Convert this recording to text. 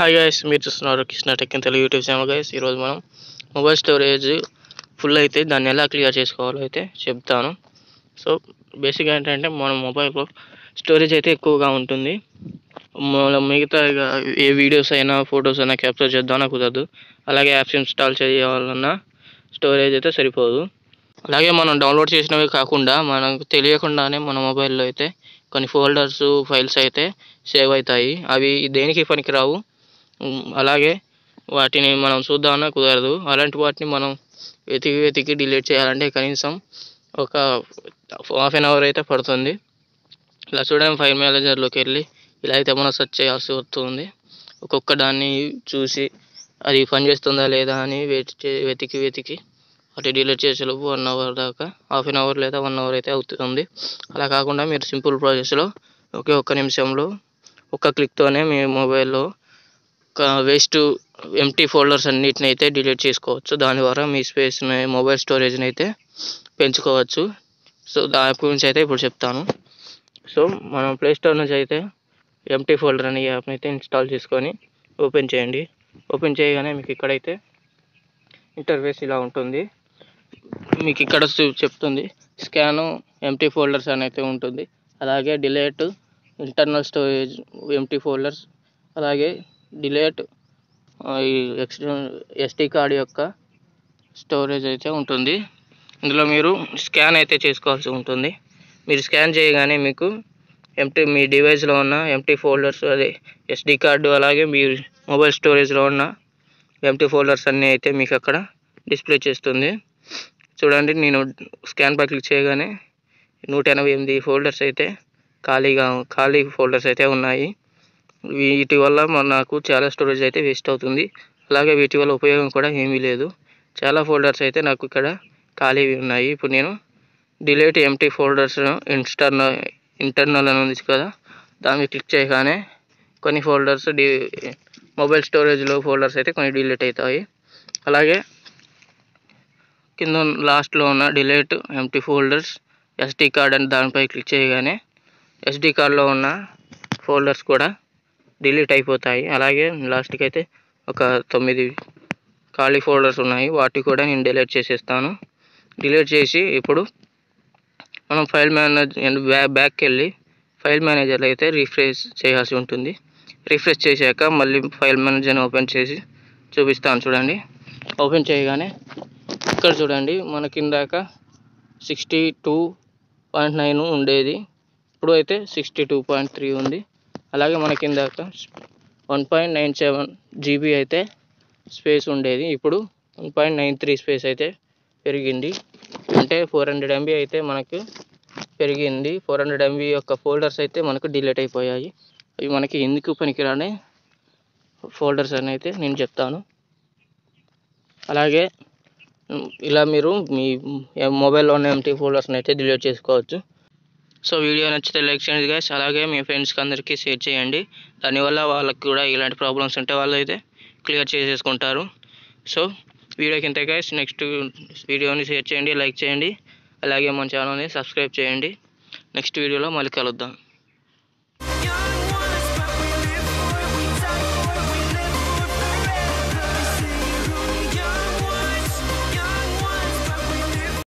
hi guys మీరు చూస్తున్నారు Krishna tech Telugu YouTube channel guys ఈరోజు మనం మొబైల్ స్టోరేజ్ ఫుల్ అయితే దాన్ని ఎలా క్లియర్ చేసుకోవాలో అయితే చెప్తాను సో బేసిక్ ఏంటంటే మన మొబైల్లో స్టోరేజ్ అయితే ఎక్కువగా ఉంటుంది మన మిగతా ఇక ఏ వీడియోస్ అయినా ఫొటోస్ అయినా క్యాప్చర్ చేద్దామన్నా కుదరదు అలాగే యాప్స్ ఇన్స్టాల్ చేయాలన్నా స్టోరేజ్ అయితే సరిపోదు అలాగే మనం డౌన్లోడ్ చేసినవి కాకుండా మనకు తెలియకుండానే మన మొబైల్లో అయితే కొన్ని ఫోల్డర్స్ ఫైల్స్ అయితే సేవ్ అవుతాయి అవి దేనికి పనికిరావు ఉమ్, అలాగే వాటిని మనం చూద్దామన్నా కుదరదు అలాంటి వాటిని మనం వెతికి వెతికి డిలీట్ చేయాలంటే కనీసం ఒక హాఫ్ అన్ అవర్ అయితే పడుతుంది ఇలా చూడండి ఫైల్ మేనేజర్లోకి వెళ్ళి ఇలా అయితే మనం సెర్చ్ చేయాల్సి వస్తుంది ఒక్కొక్క దాన్ని చూసి అది పనిచేస్తుందా లేదా అని వెతి వెతికి వెతికి అది డిలీట్ చేసేలోపు వన్ అవర్ దాకా హాఫ్ అన్ అవర్ లేదా వన్ అవర్ అయితే అవుతుంది అలా కాకుండా మీరు సింపుల్ ప్రాసెస్లో ఒకే ఒక్క నిమిషంలో ఒక్క క్లిక్తోనే మీ మొబైల్లో ఒక వేస్ట్ ఎంటీ ఫోల్డర్స్ అన్నిటిని అయితే డిలీట్ చేసుకోవచ్చు దాని ద్వారా మీ స్పేస్ని మొబైల్ స్టోరేజ్ని అయితే పెంచుకోవచ్చు సో దాని గురించి అయితే ఇప్పుడు చెప్తాను సో మనం ప్లే స్టోర్ నుంచి అయితే ఎంటీ ఫోల్డర్ అనే యాప్ని అయితే ఇన్స్టాల్ చేసుకొని ఓపెన్ చేయండి ఓపెన్ చేయగానే మీకు ఇక్కడైతే ఇంటర్ఫేస్ ఇలా ఉంటుంది మీకు ఇక్కడ చూ- చెప్తుంది స్కాను ఎంటీ ఫోల్డర్స్ అని అయితే ఉంటుంది అలాగే delete internal storage empty folders అలాగే డిలేట్ ఈ ఎస్టీ కార్డ్ యొక్క స్టోరేజ్ అయితే ఉంటుంది ఇందులో మీరు స్కాన్ అయితే చేసుకోవాల్సి ఉంటుంది మీరు స్కాన్ చేయగానే మీకు ఎంటీ మీ డివైస్లో ఉన్న ఎంటీ ఫోల్డర్స్ అదే ఎస్డి కార్డు అలాగే మీ మొబైల్ స్టోరేజ్లో ఉన్న ఎంటీ ఫోల్డర్స్ అన్నీ అయితే మీకు అక్కడ డిస్ప్లే చేస్తుంది చూడండి నేను స్కాన్ పై క్లిక్ చేయగానే నూట ఎనభై ఎనిమిది ఫోల్డర్స్ అయితే ఖాళీగా ఖాళీ ఫోల్డర్స్ అయితే ఉన్నాయి వీటి వల్ల మన- నాకు చాలా స్టోరేజ్ అయితే వేస్ట్ అవుతుంది అలాగే వీటి వల్ల ఉపయోగం కూడా ఏమీ లేదు చాలా ఫోల్డర్స్ అయితే నాకు ఇక్కడ ఖాళీవి ఉన్నాయి ఇప్పుడు నేను delete empty folders internal internal అని ఉంది కదా దాని మీద క్లిక్ చేయగానే కొన్ని ఫోల్డర్స్ డి మొబైల్ స్టోరేజ్లో ఫోల్డర్స్ అయితే కొన్ని డిలీట్ అవుతాయి అలాగే కింద లాస్ట్లో ఉన్న delete empty folders SD card అని దానిపై క్లిక్ చేయగానే ఎస్డి కార్డ్లో ఉన్న ఫోల్డర్స్ కూడా డిలీట్ అయిపోతాయి అలాగే లాస్ట్కి అయితే ఒక తొమ్మిది ఖాళీ ఫోల్డర్స్ ఉన్నాయి వాటి కూడా నేను డిలీట్ చేసేస్తాను డిలీట్ చేసి ఇప్పుడు మనం ఫైల్ మేనేజర్ బ్యా బ్యాక్కి వెళ్ళి ఫైల్ మేనేజర్లో అయితే రిఫ్రెష్ చేయాల్సి ఉంటుంది రిఫ్రెష్ చేశాక మళ్ళీ ఫైల్ మేనేజర్ని ఓపెన్ చేసి చూపిస్తాను చూడండి ఓపెన్ చేయగానే ఇక్కడ చూడండి మన కిందాక సిక్స్టీ టూ పాయింట్ నైన్ ఉండేది ఇప్పుడు అయితే సిక్స్టీ టూ పాయింట్ త్రీ ఉంది అలాగే మన కిందాక one point nine seven GB అయితే స్పేస్ ఉండేది ఇప్పుడు one point nine three space అయితే పెరిగింది అంటే ఫోర్ హండ్రెడ్ ఎంబీ అయితే మనకు పెరిగింది ఫోర్ హండ్రెడ్ ఎంబీ యొక్క ఫోల్డర్స్ అయితే మనకు డిలీట్ అయిపోయాయి అవి మనకి ఎందుకు పనికిరాని ఫోల్డర్స్ అని అయితే నేను చెప్తాను అలాగే ఉమ్, ఇలా మీరు మీ మొబైల్లో ఉన్న ఎంటీ ఫోల్డర్స్ని అయితే డిలీట్ చేసుకోవచ్చు సో వీడియో నచ్చితే లైక్ చేయండి గైస్ అలాగే మీ ఫ్రెండ్స్కి అందరికీ షేర్ చేయండి దానివల్ల వాళ్ళకి కూడా ఇలాంటి ప్రాబ్లమ్స్ ఉంటే వాళ్ళు అయితే క్లియర్ చేసేసుకుంటారు సో వీడియోకి ఇంత గైస్ నెక్స్ట్ వీడియోని షేర్ చేయండి లైక్ చేయండి అలాగే మన ఛానల్ని సబ్స్క్రైబ్ చేయండి నెక్స్ట్ వీడియోలో మళ్ళీ కలుద్దాం